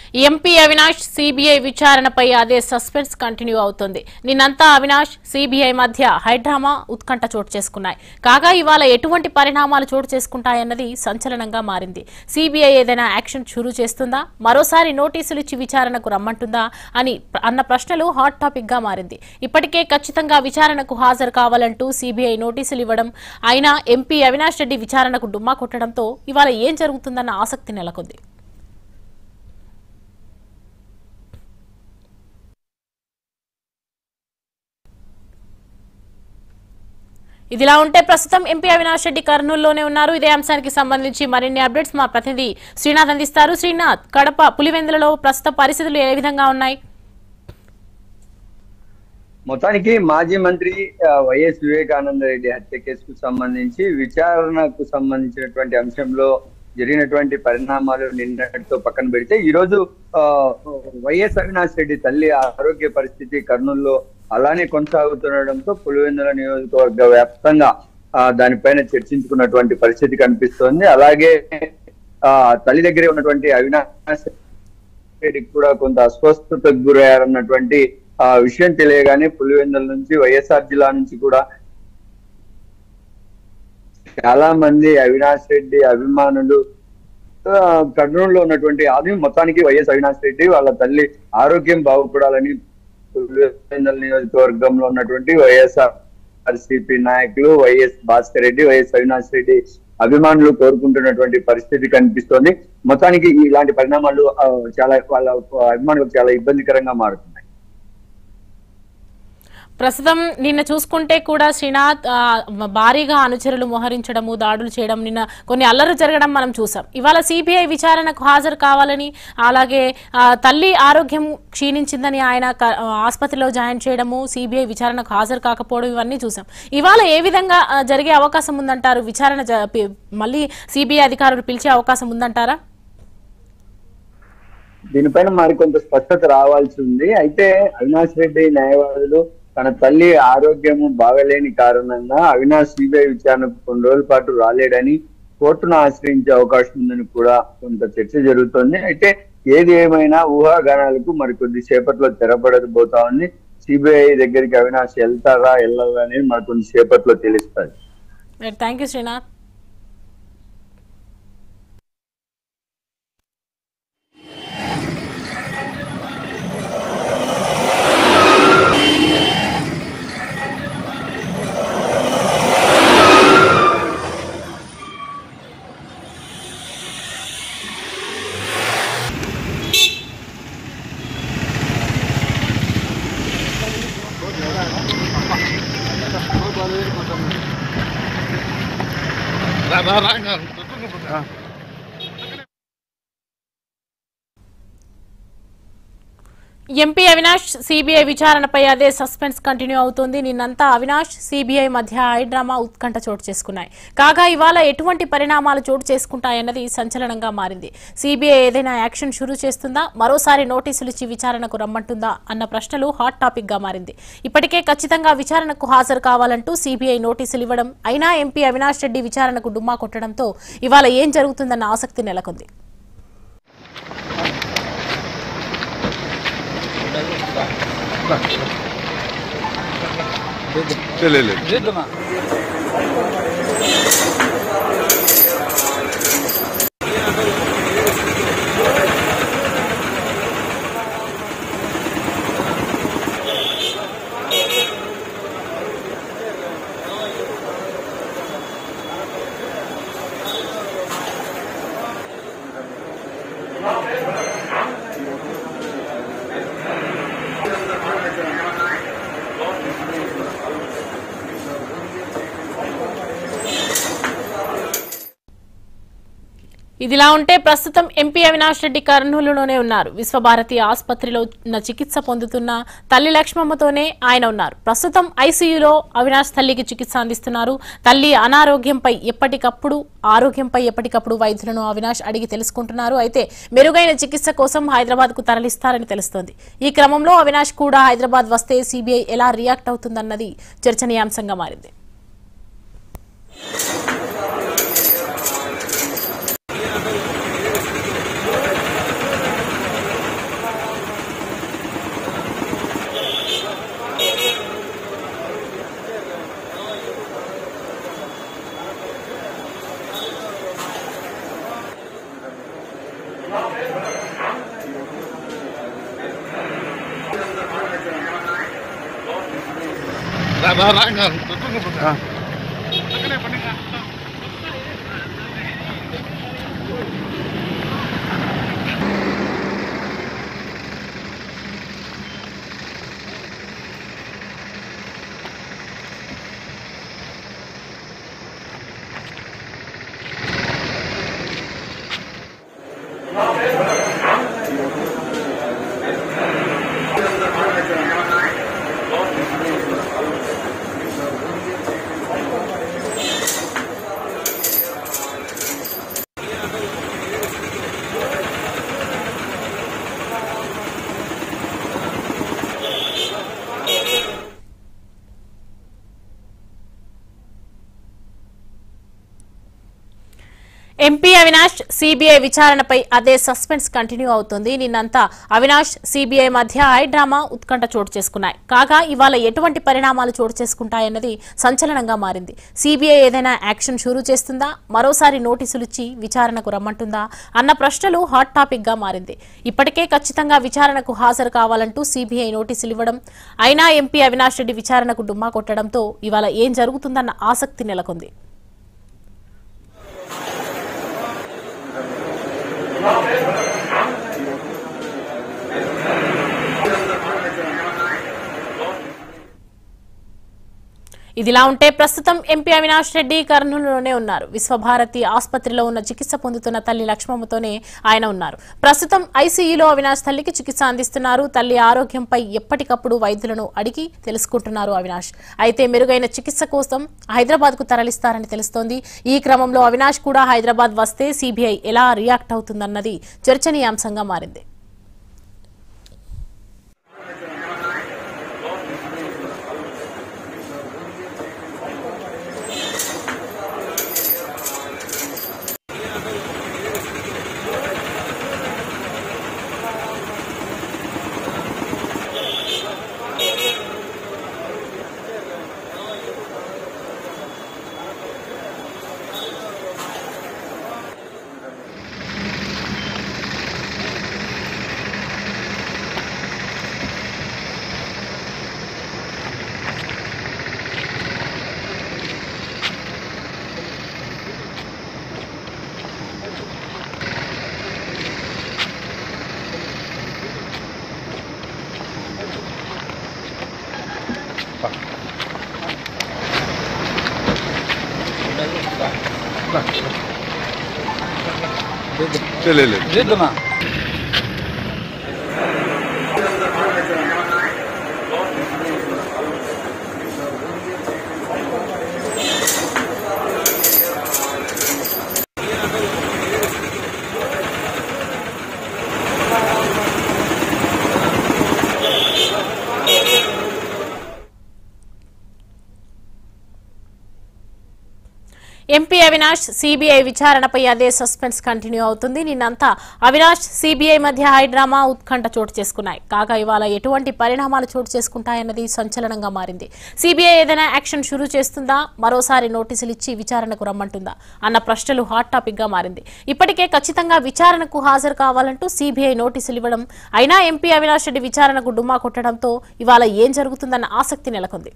MP Avinash CBI విచారణపై అదే suspense continue అవుతోంది నిన్నంతా అవినాష్ సిబిఐ మధ్య హైడ్రామా ఉత్కంఠ చోటు చేసుకున్నాయి కాగా ఇవాళ ఎటువంటి పరిణామాలు చోటు చేసుకుంటాయన్నది సంచలనంగా మారింది సిబిఐ ఏదైనా యాక్షన్ షురూ చేస్తుందా మరోసారి నోటీసులు ఇచ్చి విచారణకు రమ్మంటుందా అని ప్ర- అన్న ప్రశ్నలు హాట్ టాపిక్ గా మారింది ఇప్పటికే ఖచ్చితంగా విచారణకు హాజరు కావాలంటూ సిబిఐ నోటీసులు ఇవ్వడం అయినా ఎంపీ అవినాష్ రెడ్డి విచారణకు డుమ్మా కొట్టడంతో ఇవాళ ఏం జరుగుతుందన్న ఆసక్తి నెలకొంది ఇదిలా ఉంటే ప్రస్తుతం ఎంపీ అవినాష్ రెడ్డి కర్నూలులోనే ఉన్నారు ఇదే అంశానికి సంబంధించి మరిన్ని అప్డేట్స్ మా ప్రతినిధి శ్రీనాథ్ అందిస్తారు శ్రీనాథ్ కడప పులివెందులలో ప్రస్తుత పరిస్థితులు ఏ విధంగా ఉన్నాయి మొత్తానికి మాజీ మంత్రి ఆ, వైఎస్ వివేకానంద రెడ్డి హత్య కేసుకు సంబంధించి విచారణకు సంబంధించినటువంటి అంశంలో జరిగినటువంటి పరిణామాలు నిన్నటితో పక్కన పెడితే ఈ రోజు ఆ, వైఎస్ అవినాష్ రెడ్డి తల్లి ఆరోగ్య పరిస్థితి కర్నూలులో అలానే కొనసాగుతుండడంతో పులివెందుల నియోజకవర్గ వ్యాప్తంగా ఆ, దానిపైన చర్చించుకున్నటువంటి పరిస్థితి కనిపిస్తోంది అలాగే ఆ తల్లి దగ్గరే ఉన్నటువంటి అవినాష్ రెడ్డికి కూడా కొంత అస్వస్థతకు గురయ్యారన్నటువంటి ఆ విషయం తెలియగానే పులివెందుల నుంచి వైఎస్ఆర్ జిల్లా నుంచి కూడా చాలా మంది అవినాష్ రెడ్డి అభిమానులు ఆ, కర్నూలులో ఉన్నటువంటి అది మొత్తానికి వైఎస్ అవినాష్ రెడ్డి వాళ్ళ తల్లి ఆరోగ్యం బాగుపడాలని పులివెందుల నియోజకవర్గంలో ఉన్నటువంటి వైఎస్ఆర్ ఆర్సీపీ నాయకులు వైఎస్ భాస్కర్ రెడ్డి వైఎస్ అవినాష్ రెడ్డి అభిమానులు కోరుకుంటున్నటువంటి పరిస్థితి కనిపిస్తోంది మొత్తానికి ఇలాంటి పరిణామాలు ఆ, చాలా వాళ్ళ అభిమానులకు చాలా ఇబ్బందికరంగా మారుతున్నాయి ప్రస్తుతం నిన్న చూసుకుంటే కూడా శ్రీనాథ్ ఆ, భారీగా అనుచరులు మోహరించడము దాడులు చేయడం నిన్న కొన్ని అల్లరు జరగడం మనం చూసాం ఇవాళ సిబిఐ విచారణకు హాజరు కావాలని అలాగే ఆ, తల్లి ఆరోగ్యం క్షీణించిందని ఆయన క- ఆ, ఆసుపత్రిలో జాయిన్ చేయడము సిబిఐ విచారణకు హాజరు కాకపోవడం ఇవన్నీ చూసాం ఇవాళ ఏ విధంగా ఆ, జరిగే అవకాశం ఉందంటారు విచారణ జ- పి- మళ్ళీ సిబిఐ అధికారులు పిలిచే అవకాశం ఉందంటారా దీనిపైన మరికొంత స్పష్టత రావాల్సి ఉంది అయితే అవినాష్ రెడ్డి న్యాయవాదులు తన తల్లి ఆరోగ్యము బాగలేని కారణంగా అవినాష్ సిబిఐ విచారణకు కొన్ని రోజుల పాటు రాలేడని కోర్టును ఆశ్రయించే అవకాశం ఉందని కూడా కొంత చర్చ జరుగుతోంది అయితే ఏది ఏమైనా ఊహాగానాలకు మరి కొద్ది సేపట్లో తెరపడబోతా ఉంది సిబిఐ దగ్గరికి అవినాష్ వెళ్తారా వెళ్ళరా అనేది మరి కొద్ది సేపట్లో తెలుస్తుంది thank you Srinath MP Avinash CBI విచారణపై అదే సస్పెన్స్ కంటిన్యూ అవుతోంది నిన్నంతా అవినాష్ సిబిఐ మధ్య హైడ్రామా ఉత్కంఠ చోటు చేసుకున్నాయి కాగా ఇవాళ ఎటువంటి పరిణామాలు చోటు చేసుకుంటాయన్నది సంచలనంగా మారింది సిబిఐ ఏదైనా యాక్షన్ షురూ చేస్తుందా మరోసారి నోటీసులు ఇచ్చి విచారణకు రమ్మంటుందా అన్న ప్రశ్నలు హాట్ టాపిక్ గా మారింది ఇప్పటికే ఖచ్చితంగా విచారణకు హాజరు కావాలంటూ సిబిఐ నోటీసులు ఇవ్వడం అయినా ఎంపీ అవినాష్ రెడ్డి విచారణకు డుమ్మా కొట్టడంతో ఇవాళ ఏం జరుగుతుందన్న ఆసక్తి నెలకొంది లేదు ఇదిలా ఉంటే ప్రస్తుతం ఎంపీ అవినాష్ రెడ్డి కర్నూలులోనే ఉన్నారు విశ్వభారతి ఆసుపత్రిలో ఉన్న చికిత్స పొందుతున్న తల్లి లక్ష్మమ్మతోనే ఆయన ఉన్నారు ప్రస్తుతం ఐసీయూలో అవినాష్ తల్లికి చికిత్స అందిస్తున్నారు తల్లి అనారోగ్యంపై ఎప్పటికప్పుడు ఆరోగ్యంపై ఎప్పటికప్పుడు వైద్యులను అవినాష్ అడిగి తెలుసుకుంటున్నారు అయితే మెరుగైన చికిత్స కోసం హైదరాబాద్ కు తరలిస్తారని తెలుస్తోంది ఈ క్రమంలో అవినాష్ కూడా హైదరాబాద్ వస్తే సిబిఐ ఎలా రియాక్ట్ అవుతుందన్నది చర్చనీయాంశంగా మారింది ఎంపీ అవినాష్ సిబిఐ విచారణపై అదే సస్పెన్స్ కంటిన్యూ అవుతుంది నిన్నంతా అవినాష్ సిబిఐ మధ్య హై డ్రామా ఉత్కంఠ చోటు చేసుకున్నాయి కాగా ఇవాళ ఎటువంటి పరిణామాలు చోటు చేసుకుంటాయన్నది సంచలనంగా మారింది సిబిఐ ఏదైనా యాక్షన్ షురూ చేస్తుందా మరోసారి నోటీసులు ఇచ్చి విచారణకు రమ్మంటుందా అన్న ప్రశ్నలు హాట్ టాపిక్ గా మారింది ఇప్పటికే ఖచ్చితంగా విచారణకు హాజరు కావాలంటూ సిబిఐ నోటీసులు ఇవ్వడం అయినా ఎంపీ అవినాష్ రెడ్డి విచారణకు డుమ్మా కొట్టడంతో ఇవాళ ఏం జరుగుతుందన్న ఆసక్తి నెలకొంది ఇదిలా ఉంటే ప్రస్తుతం ఎంపీ అవినాష్ రెడ్డి కర్నూలులోనే ఉన్నారు విశ్వభారతి ఆసుపత్రిలో ఉన్న చికిత్స పొందుతున్న తల్లి లక్ష్మమ్మతోనే ఆయన ఉన్నారు ప్రస్తుతం ఐసీయూలో అవినాష్ తల్లికి చికిత్స అందిస్తున్నారు తల్లి ఆరోగ్యంపై ఎప్పటికప్పుడు వైద్యులను అడిగి తెలుసుకుంటున్నారు అవినాష్ అయితే మెరుగైన చికిత్స కోసం హైదరాబాద్ కు తరలిస్తారని తెలుస్తోంది ఈ క్రమంలో అవినాష్ కూడా హైదరాబాద్ వస్తే సీబీఐ ఎలా రియాక్ట్ అవుతుందన్నది చర్చనీయాంశంగా మారింది లేదు చేద్దామా ఎంపీ అవినాష్ సిబిఐ విచారణపై అదే సస్పెన్స్ కంటిన్యూ అవుతుంది నిన్నంతా అవినాష్ సిబిఐ మధ్య హైడ్రామా ఉత్కంఠ చోటు చేసుకున్నాయి కాగా ఇవాళ ఎటువంటి పరిణామాలు చోటు చేసుకుంటాయన్నది సంచలనంగా మారింది సిబిఐ ఏదైనా యాక్షన్ షురూ చేస్తుందా మరోసారి నోటీసులు ఇచ్చి విచారణకు రమ్మంటుందా అన్న ప్రశ్నలు హాట్ టాపిక్ గా మారింది ఇప్పటికే ఖచ్చితంగా విచారణకు హాజరు కావాలంటూ సిబిఐ నోటీసులు ఇవ్వడం అయినా ఎంపీ అవినాష్ రెడ్డి విచారణకు డుమ్మా కొట్టడంతో ఇవాళ ఏం జరుగుతుందన్న ఆసక్తి నెలకొంది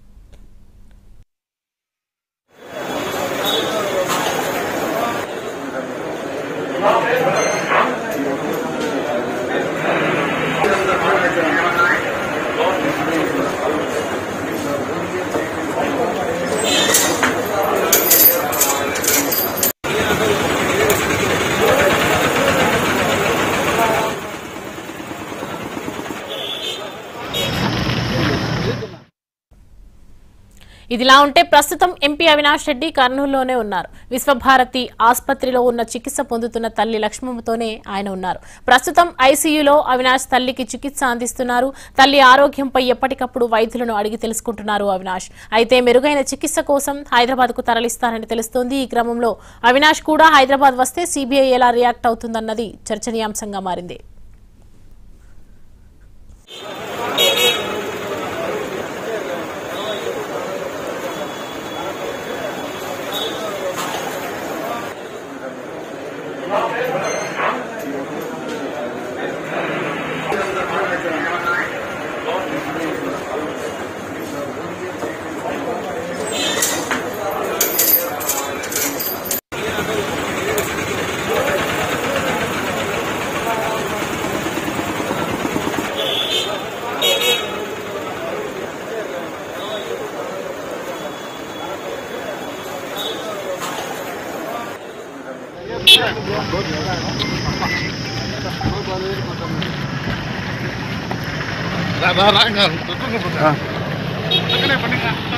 ఇదిలా ఉంటే ప్రస్తుతం ఎంపీ అవినాష్ రెడ్డి కర్నూలులోనే ఉన్నారు విశ్వభారతి ఆసుపత్రిలో ఉన్న చికిత్స పొందుతున్న తల్లి లక్ష్మమ్మతోనే ఆయన ఉన్నారు ప్రస్తుతం ఐసీయూలో అవినాష్ తల్లికి చికిత్స అందిస్తున్నారు తల్లి ఆరోగ్యంపై ఎప్పటికప్పుడు వైద్యులను అడిగి తెలుసుకుంటున్నారు అవినాష్ అయితే మెరుగైన చికిత్స కోసం హైదరాబాద్ కు తరలిస్తారని తెలుస్తోంది ఈ క్రమంలో అవినాష్ కూడా హైదరాబాద్ వస్తే సీబీఐ ఎలా రియాక్ట్ అవుతుందన్నది చర్చనీయాంశంగా మారింది రా రా రా ఇంకా. పక్కనే పక్కనే.